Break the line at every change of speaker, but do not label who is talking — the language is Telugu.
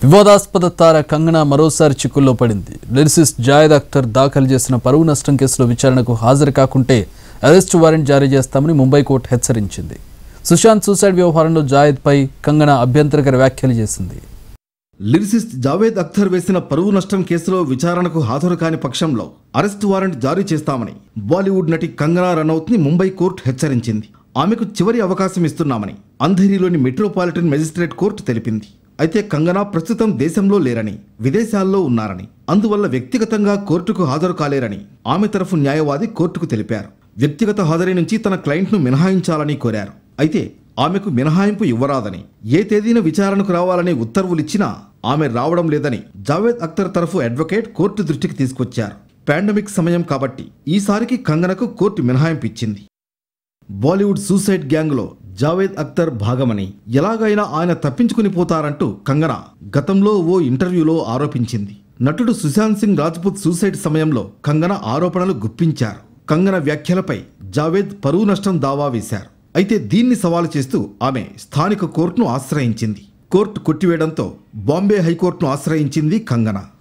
వివాదాస్పద తార కంగనా మరోసారి చిక్కుల్లో పడింది లిరిసిస్ట్ జాయద్ అఖ్తర్ దాఖలు చేసిన పరువు నష్టం కేసులో విచారణకు హాజరు కాకుంటే అరెస్టు వారెంట్ జారీ చేస్తామని ముంబై కోర్టు హెచ్చరించింది సుశాంత్ సూసైడ్ వ్యవహారంలో జాయద్పై కంగనా అభ్యంతరకర వ్యాఖ్యలు చేసింది
లిరిసిస్ట్ జావేద్ అఖ్తర్ వేసిన పరువు నష్టం కేసులో విచారణకు హాజరు కాని పక్షంలో అరెస్ట్ వారెంట్ జారీ చేస్తామని బాలీవుడ్ నటి కంగనా రనౌత్ ని ముంబై కోర్టు హెచ్చరించింది ఆమెకు చివరి అవకాశం ఇస్తున్నామని అంధేరిలోని మెట్రోపాలిటన్ మెజిస్ట్రేట్ కోర్టు తెలిపింది అయితే కంగనా ప్రస్తుతం దేశంలో లేరని విదేశాల్లో ఉన్నారని అందువల్ల వ్యక్తిగతంగా కోర్టుకు హాజరు కాలేరని ఆమె తరఫు న్యాయవాది కోర్టుకు తెలిపారు వ్యక్తిగత హాజరీ నుంచి తన క్లయింట్ను మినహాయించాలని కోరారు అయితే ఆమెకు మినహాయింపు ఇవ్వరాదని ఏ తేదీన విచారణకు రావాలనే ఉత్తర్వులిచ్చినా ఆమె రావడం లేదని జావేద్ అఖ్తర్ తరఫు అడ్వకేట్ కోర్టు దృష్టికి తీసుకొచ్చారు పాండమిక్ సమయం కాబట్టి ఈసారికి కంగనకు కోర్టు మినహాయింపు ఇచ్చింది బాలీవుడ్ సూసైడ్ గ్యాంగ్లో జావేద్ అఖ్తర్ భాగమని ఎలాగైనా ఆయన తప్పించుకుని పోతారంటూ కంగనా గతంలో ఓ ఇంటర్వ్యూలో ఆరోపించింది నటుడు సుశాంత్ సింగ్ రాజ్పుత్ సూసైడ్ సమయంలో కంగన ఆరోపణలు గుప్పించారు కంగన వ్యాఖ్యలపై జావేద్ పరువు నష్టం దావా వేశారు అయితే దీన్ని సవాలు చేస్తూ ఆమె స్థానిక కోర్టును ఆశ్రయించింది కోర్టు కొట్టివేయడంతో బాంబే హైకోర్టును ఆశ్రయించింది కంగనా